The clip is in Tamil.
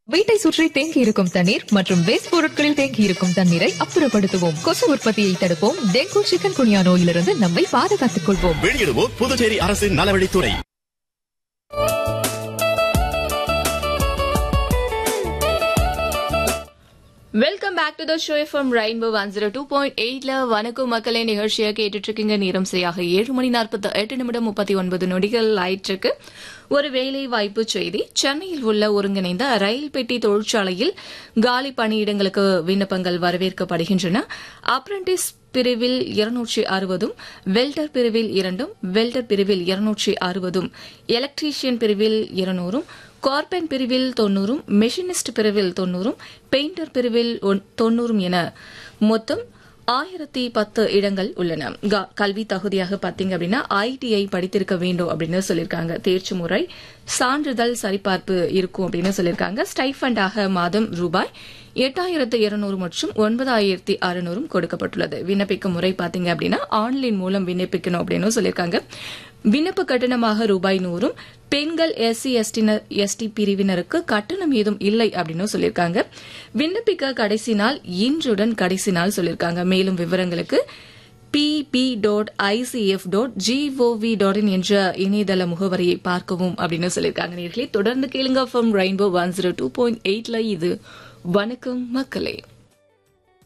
வீட்டை சுற்றி தேங்கி இருக்கும் தண்ணீர் மற்றும் வேஸ்ட் பொருட்களில் தேங்கி இருக்கும் தண்ணீரை அப்புறப்படுத்துவோம் கொசு உற்பத்தியை தடுப்போம் டெங்கு சிக்கன் குனியா நோயிலிருந்து நம்மை பாதுகாத்துக் கொள்வோம் வெளியிடுவோம் புதுச்சேரி அரசின் நலவழித்துறை welcome back to the show from Rainbow one zero two point எயிட்ல வணக்கம் மக்களே நிகழ்ச்சியை கேட்டுட்டு இருக்கீங்க நேரம் சரியாக ஏழு மணி நாற்பத்தி எட்டு நிமிடம் முப்பத்தி ஒன்பது நொடிகள் ஆயிற்றுக்கு ஒரு வேலை வாய்ப்பு செய்தி சென்னையில் உள்ள ஒருங்கிணைந்த ரயில் பெட்டி தொழிற்சாலையில் காலி பணியிடங்களுக்கு விண்ணப்பங்கள் வரவேற்கப்படுகின்றன அப்ரண்டிஸ் பிரிவில் இருநூற்றி அறுபதும் வெல்டர் பிரிவில் இரண்டும் வெல்டர் பிரிவில் இருநூற்றி அறுபதும் எலக்ட்ரீஷியன் பிரிவில் இருநூறும் கார்பென் பிரிவில் தொன்னூறும் மெஷினிஸ்ட் பிரிவில் தொன்னூறும் பெயிண்டர் பிரிவில் ஒன்- தொன்னூறும் என மொத்தம் ஆயிரத்தி பத்து இடங்கள் உள்ளன க- கல்வி தகுதியாக பாத்தீங்க அப்படின்னா ஐடிஐ படித்திருக்க வேண்டும் அப்படின்னு சொல்லியிருக்காங்க தேர்ச்சி முறை சான்றிதழ் சரிபார்ப்பு இருக்கும் அப்படின்னு சொல்லியிருக்காங்க ஸ்டைஃபண்டாக மாதம் ரூபாய் எட்டாயிரத்து இருநூறு மற்றும் ஒன்பதாயிரத்தி அறுநூறும் கொடுக்கப்பட்டுள்ளது விண்ணப்பிக்கும் முறை பாத்தீங்க அப்படின்னா ஆன்லைன் மூலம் விண்ணப்பிக்கணும் அப்படின்னு சொல்லியிருக்காங்க விண்ணப்ப கட்டணமாக ரூபாய் நூறும் பெண்கள் எஸ்சி எஸ்டி பிரிவினருக்கு கட்டணம் ஏதும் இல்லை அப்படின்னு சொல்லியிருக்காங்க விண்ணப்பிக்க கடைசி நாள் இன்றுடன் கடைசி நாள் சொல்லியிருக்காங்க மேலும் விவரங்களுக்கு P B dot I C F dot gov dot in என்ற இணையதள முகவரியை பார்க்கவும் அப்படின்னு சொல்லியிருக்காங்க நேர்களே தொடர்ந்து கேளுங்க from Rainbow one zero two point எயிட்ல இது வணக்கம் மக்களே